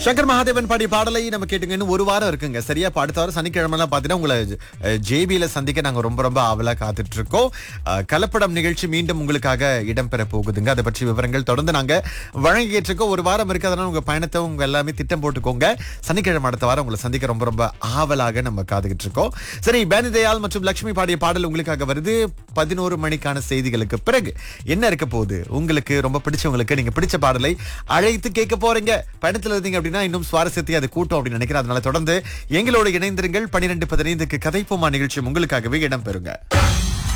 சங்கர் மகாதேவன் பாடிய பாடலை நம்ம கேட்டுங்க இன்னும் ஒரு வாரம் இருக்குங்க சரியா இப்ப அடுத்த வாரம் சனிக்கிழமைலாம் பாத்தீங்கன்னா உங்களை ஜேபியில சந்திக்க நாங்க ரொம்ப ரொம்ப ஆவலா காத்துட்டு இருக்கோம் அஹ், கலப்படம் நிகழ்ச்சி மீண்டும் உங்களுக்காக இடம்பெற போகுதுங்க அதை பற்றி விவரங்கள் தொடர்ந்து நாங்க வழங்கிட்டு இருக்கோம் ஒரு வாரம் இருக்கு அதனால உங்க பயணத்தை உங்க எல்லாமே திட்டம் போட்டுக்கோங்க சனிக்கிழமை அடுத்த வாரம் உங்களை சந்திக்க ரொம்ப ரொம்ப ஆவலாக நம்ம காத்துக்கிட்டு இருக்கோம் சரி பேனி தயாள் மற்றும் லட்சுமி பாடிய பாடல் உங்களுக்காக வருது பதினோரு மணிக்கான செய்திகளுக்கு பிறகு என்ன இருக்க போகுது உங்களுக்கு ரொம்ப பிடிச்சவங்களுக்கு நீங்க பிடிச்ச பாடலை அழைத்து கேட்க போறீங்க பயணத்துல இருந்தீங்க அப்படின்னா இன்னும் சுவாரஸ்யத்தை அது கூட்டும் அப்படின்னு நினைக்கிறேன் அதனால தொடர்ந்து எங்களோடு இணைந்திருங்கள் பன்னிரெண்டு பதினைந்துக்கு கதைப்போமா நிகழ்ச்சி உங்களுக்காகவே இடம்பெறுங்க